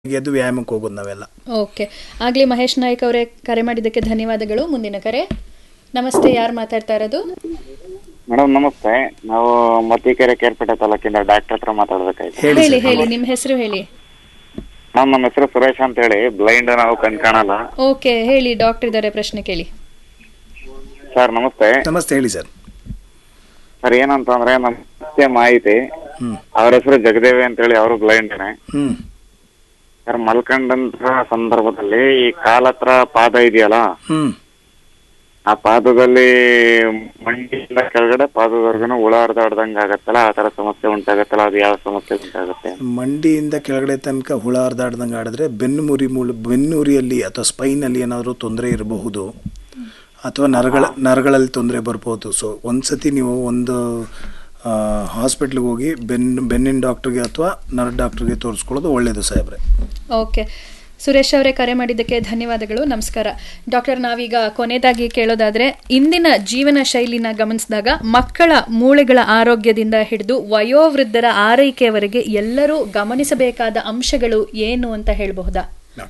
ಎದ್ದು ವ್ಯಾಯಾಮಕ್ಕೆ ಹೋಗೋದು ನಾವೆಲ್ಲ ಓಕೆ ಆಗ್ಲಿ ಮಹೇಶ್ ನಾಯ್ಕ್ ಅವರೇ ಕರೆ ಮಾಡಿದ್ದಕ್ಕೆ ಧನ್ಯವಾದಗಳು ಮುಂದಿನ ಕರೆ ನಮಸ್ತೆ ಯಾರು ಮಾತಾಡ್ತಾ ಇರೋದು ಮೇಡಮ್ ನಮಸ್ತೆ ನಾವು ಮತ್ತಿಕೆರೆ ಕೇರ್ಪೇಟೆ ತಾಲೂಕಿಂದ ಡಾಕ್ಟರ್ ಹತ್ರ ಮಾತಾಡ್ಬೇಕಾಯ್ತು ಹೇಳಿ ಹೇಳಿ ಸರ್. ಹೇಳಿ ನಿಮ್ಮ ಹೆಸರು ಹೇಳಿ ಮ್ಯಾಮ್ ನಮ್ಮ ಹೆಸರು ಸುರೇಶ್ ಅಂತ ಹೇಳಿ ಬ್ಲೈಂಡ್ ನಾವು ಕಣ್ ಕಾಣಲ್ಲ ಓಕೆ ಹೇಳಿ ಡಾಕ್ಟರ್ ಇದ್ದಾರೆ ಪ್ರಶ್ನೆ ಕೇಳಿ ಸರ್ ನಮಸ್ತೆ ನಮಸ್ತೆ ಹೇಳಿ ಸರ್ ಸರ್ ಏನಂತಂದ್ರೆ ನಮ್ಮ ಸತ್ಯ ಮಾಹಿತಿ ಹ್ಮ್ ಅವ್ರ ಹೆಸರು ಜಗದೇವಿ ಅಂತ ಹೇಳಿ ಅವರು ಬ್ಲೈಂಡ್ನೆ ಹ್ಮ್ ಸರ್ ಮಲ್ಕೊಂಡಂತ ಸಂದರ್ಭದಲ್ಲಿ ಈ ಕಾಲ ಹತ್ರ ಪಾದ ಇದೆಯಲ್ಲ ಹ್ಮ್ ಆ ಪಾದದಲ್ಲಿ ಮಂಡಿಯಿಂದ ಕೆಳಗಡೆ ಪಾದದವರೆಗೂ ಹುಳ ಹರಿದಾಡ್ದಂಗ ಆಗತ್ತಲ್ಲ ಆ ತರ ಸಮಸ್ಯೆ ಉಂಟಾಗತ್ತಲ್ಲ ಅದು ಯಾವ ಸಮಸ್ಯೆ ಉಂಟಾಗುತ್ತೆ ಮಂಡಿಯಿಂದ ಕೆಳಗಡೆ ತನಕ ಹುಳ ಹರಿದಾಡ್ದಂಗೆ ಆಡಿದ್ರೆ ಬೆನ್ನು ಮುರಿ ಮೂಲ ಬೆನ್ನುರಿಯಲ್ಲಿ ಅಥವಾ ಸ್ಪೈನಲ್ಲಿ ಏನಾದರೂ ತೊಂದರೆ ಇರಬಹುದು ಅಥವಾ ನರಗಳ ನರಗಳಲ್ಲಿ ತೊಂದರೆ ಬರ್ಬೋದು ಸೊ ಒಂದ್ಸತಿ ನೀವು ಒಂದು ಹಾಸ್ಪಿಟ್ಲಿಗೆ ಹೋಗಿ ಬೆನ್ನು ಬೆನ್ನಿನ ಡಾಕ್ಟ್ರಿಗೆ ಅಥವಾ ನರ ಡಾಕ್ಟ್ರಿಗೆ ತೋರಿಸ್ಕೊಳ್ಳೋದು ಒಳ್ಳೆಯದು ಸಾಹೇಬ್ರೆ ಓಕೆ ಸುರೇಶ್ ಅವರೇ ಕರೆ ಮಾಡಿದ್ದಕ್ಕೆ ಧನ್ಯವಾದಗಳು ನಮಸ್ಕಾರ ಡಾಕ್ಟರ್ ನಾವೀಗ ಕೊನೆಯದಾಗಿ ಕೇಳೋದಾದ್ರೆ ಇಂದಿನ ಜೀವನ ಶೈಲಿನ ಗಮನಿಸಿದಾಗ ಮಕ್ಕಳ ಮೂಳೆಗಳ ಆರೋಗ್ಯದಿಂದ ಹಿಡಿದು ವಯೋವೃದ್ಧರ ಆರೈಕೆಯವರೆಗೆ ಎಲ್ಲರೂ ಗಮನಿಸಬೇಕಾದ ಅಂಶಗಳು ಏನು ಅಂತ ಹೇಳಬಹುದಾ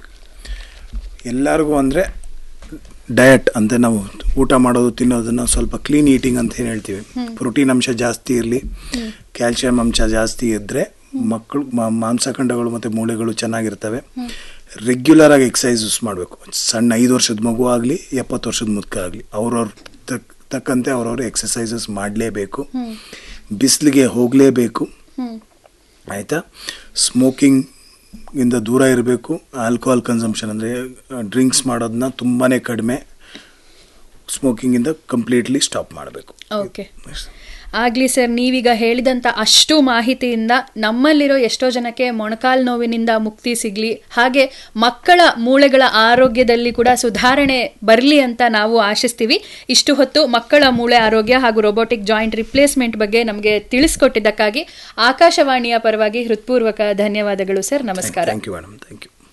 ಎಲ್ಲರಿಗೂ ಅಂದರೆ ಡಯಟ್ ಅಂತ ನಾವು ಊಟ ಮಾಡೋದು ತಿನ್ನೋದನ್ನ ಸ್ವಲ್ಪ ಕ್ಲೀನ್ ಈಟಿಂಗ್ ಅಂತ ಏನು ಹೇಳ್ತೀವಿ ಪ್ರೋಟೀನ್ ಅಂಶ ಜಾಸ್ತಿ ಇರಲಿ ಕ್ಯಾಲ್ಸಿಯಂ ಅಂಶ ಜಾಸ್ತಿ ಇದ್ದರೆ ಮಕ್ಕಳು ಮಾ- ಮಾಂಸಖಂಡಗಳು ಮತ್ತು ಮೂಳೆಗಳು ಚೆನ್ನಾಗಿರ್ತವೆ ರೆಗ್ಯುಲರ್ ಆಗಿ ಎಕ್ಸಸೈಸಸ್ ಮಾಡಬೇಕು ಸಣ್ಣ ಐದು ವರ್ಷದ ಮಗು ಆಗಲಿ ಎಪ್ಪತ್ತು ವರ್ಷದ ಮುದುಕ ಆಗಲಿ ಅವ್ರವ್ರ ತಕ್ ತಕ್ಕಂತೆ ಅವ್ರವ್ರು ಎಕ್ಸಸೈಸಸ್ ಮಾಡಲೇಬೇಕು ಬಿಸಿಲಿಗೆ ಹೋಗಲೇಬೇಕು ಆಯಿತಾ ಸ್ಮೋಕಿಂಗ್ ಇಂದ ದೂರ ಇರಬೇಕು ಆಲ್ಕೋಹಾಲ್ ಕನ್ಸಂಪ್ಷನ್ ಅಂದರೆ ಡ್ರಿಂಕ್ಸ್ ಮಾಡೋದನ್ನ ತುಂಬಾ ಕಡಿಮೆ ಸ್ಮೋಕಿಂಗಿಂದ ಕಂಪ್ಲೀಟ್ಲಿ ಸ್ಟಾಪ್ ಮಾಡಬೇಕು ಓಕೆ ಆಗ್ಲಿ ಸರ್ ನೀವೀಗ ಹೇಳಿದಂತ ಅಷ್ಟು ಮಾಹಿತಿಯಿಂದ ನಮ್ಮಲ್ಲಿರೋ ಎಷ್ಟೋ ಜನಕ್ಕೆ ಮೊಣಕಾಲ್ ನೋವಿನಿಂದ ಮುಕ್ತಿ ಸಿಗ್ಲಿ ಹಾಗೆ ಮಕ್ಕಳ ಮೂಳೆಗಳ ಆರೋಗ್ಯದಲ್ಲಿ ಕೂಡ ಸುಧಾರಣೆ ಬರಲಿ ಅಂತ ನಾವು ಆಶಿಸ್ತೀವಿ ಇಷ್ಟು ಹೊತ್ತು ಮಕ್ಕಳ ಮೂಳೆ ಆರೋಗ್ಯ ಹಾಗೂ ರೋಬೋಟಿಕ್ ಜಾಯಿಂಟ್ ರಿಪ್ಲೇಸ್ಮೆಂಟ್ ಬಗ್ಗೆ ನಮಗೆ ತಿಳಿಸ್ಕೊಟ್ಟಿದ್ದಕ್ಕಾಗಿ ಆಕಾಶವಾಣಿಯ ಪರವಾಗಿ ಹೃತ್ಪೂರ್ವಕ ಧನ್ಯವಾದಗಳು ಸರ್ ನಮಸ್ಕಾರ thank you madam thank you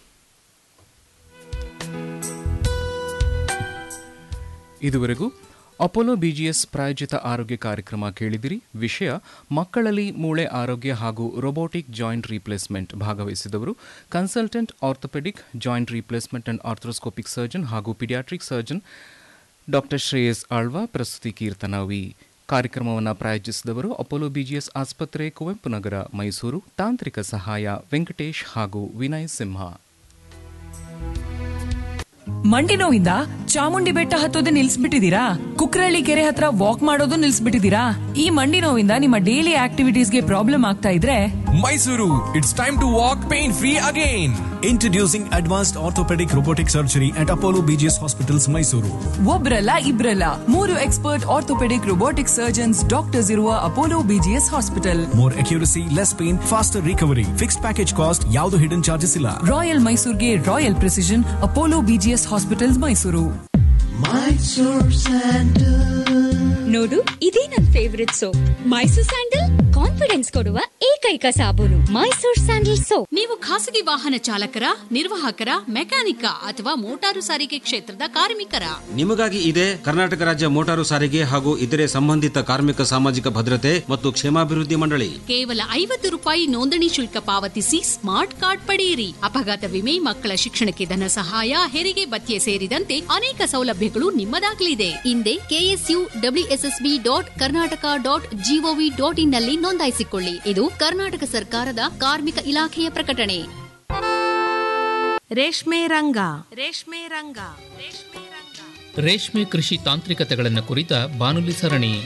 ಇದುವರೆಗೂ ಅಪೋಲೋ ಬಿಜಿಎಸ್ ಪ್ರಾಯೋಜಿತ ಆರೋಗ್ಯ ಕಾರ್ಯಕ್ರಮ ಕೇಳಿದಿರಿ ವಿಷಯ ಮಕ್ಕಳಲ್ಲಿ ಮೂಳೆ ಆರೋಗ್ಯ ಹಾಗೂ ರೋಬೋಟಿಕ್ ಜಾಯಿಂಟ್ ರೀಪ್ಲೇಸ್ಮೆಂಟ್ ಭಾಗವಹಿಸಿದವರು consultant orthopaedic joint replacement and arthroscopic surgeon ಹಾಗೂ paediatric surgeon doctor Shreyas Alva ಪ್ರಸ್ತುತಿ ಕೀರ್ತನ ವಿ ಕಾರ್ಯಕ್ರಮವನ್ನು ಪ್ರಾಯೋಜಿಸಿದವರು ಅಪೋಲೋ ಬಿಜಿಎಸ್ ಆಸ್ಪತ್ರೆ ಕುವೆಂಪು ನಗರ ಮೈಸೂರು ತಾಂತ್ರಿಕ ಸಹಾಯ ವೆಂಕಟೇಶ್ ಹಾಗೂ ವಿನಯ್ ಸಿಂಹ ಮಂಡಿ ನೋವಿಂದ ಚಾಮುಂಡಿ ಬೆಟ್ಟ ಹತ್ತೋದೇ ನಿಲ್ಸ್ಬಿಟ್ಟಿದೀರಾ ಕುಕ್ರಳ್ಳಿ ಕೆರೆ ಹತ್ರ ವಾಕ್ ಮಾಡೋದು ನಿಲ್ಸ್ಬಿಟ್ಟಿದೀರಾ ಈ ಮಂಡಿ ನೋವಿಂದ ನಿಮ್ಮ ಡೈಲಿ ಆಕ್ಟಿವಿಟೀಸ್ಗೆ ಪ್ರಾಬ್ಲಮ್ ಆಗ್ತಾ ಇದ್ರೆ Mysuru, it's time to walk pain free again. Introducing advanced orthopedic robotic surgery at Apollo BGS Hospitals, Mysuru. ಒಬ್ರಲ್ಲ ಇಬ್ರಲ್ಲ ಮೂರು expert orthopaedic robotic surgeons doctors ಇರುವ Apollo BGS hospital More accuracy, less pain, faster recovery. Fixed package cost, ಯಾವುದು hidden charges ಇಲ್ಲ. Royal ಮೈಸೂರ್ಗೆ royal precision Apollo BGS hospitals Mysuru ನೋಡು ಇದೇ ನನ್ favourite soap Mysore sandal confidence ಕೊಡುವ ಏಕೈಕ ಸಾಬೂನು ಮೈಸೂರ್ ಸ್ಯಾಂಡಲ್ ಸೋಪ್ ನೀವು ಖಾಸಗಿ ವಾಹನ ಚಾಲಕರ ನಿರ್ವಾಹಕರ ಮೆಕ್ಯಾನಿಕ ಅಥವಾ ಮೋಟಾರು ಸಾರಿಗೆ ಕ್ಷೇತ್ರದ ಕಾರ್ಮಿಕರ ನಿಮಗಾಗಿ ಇದೆ ಕರ್ನಾಟಕ ರಾಜ್ಯ ಮೋಟಾರು ಸಾರಿಗೆ ಹಾಗೂ ಇತರೆ ಸಂಬಂಧಿತ ಕಾರ್ಮಿಕ ಸಾಮಾಜಿಕ ಭದ್ರತೆ ಮತ್ತು ಕ್ಷೇಮಾಭಿವೃದ್ಧಿ ಮಂಡಳಿ ಕೇವಲ ಐವತ್ತು ರೂಪಾಯಿ ನೋಂದಣಿ ಶುಲ್ಕ ಪಾವತಿಸಿ ಸ್ಮಾರ್ಟ್ ಕಾರ್ಡ್ ಪಡೆಯಿರಿ ಅಪಘಾತ ವಿಮೆ ಮಕ್ಕಳ ಶಿಕ್ಷಣಕ್ಕೆ ಧನ ಸಹಾಯ ಹೆರಿಗೆ ಭತ್ಯೆ ಸೇರಿದಂತೆ ಅನೇಕ ಸೌಲಭ್ಯಗಳು ನಿಮ್ಮದಾಗಲಿದೆ ಹಿಂದೆ KSU WSSB dot Karnataka dot GOV dot in ನಲ್ಲಿ ನೋಂದಾಯಿಸಿಕೊಳ್ಳಿ ಇದು ಕರ್ನಾಟಕ ಸರ್ಕಾರದ ಕಾರ್ಮಿಕ ಇಲಾಖೆಯ ಪ್ರಕಟಣೆ ರೇಷ್ಮೆ ರಂಗ ರೇಷ್ಮೆ ರಂಗ ರೇಷ್ಮೆ ರಂಗ ರೇಷ್ಮೆ ಕೃಷಿ ತಾಂತ್ರಿಕತೆಗಳನ್ನು ಕುರಿತ ಬಾನುಲಿ ಸರಣಿ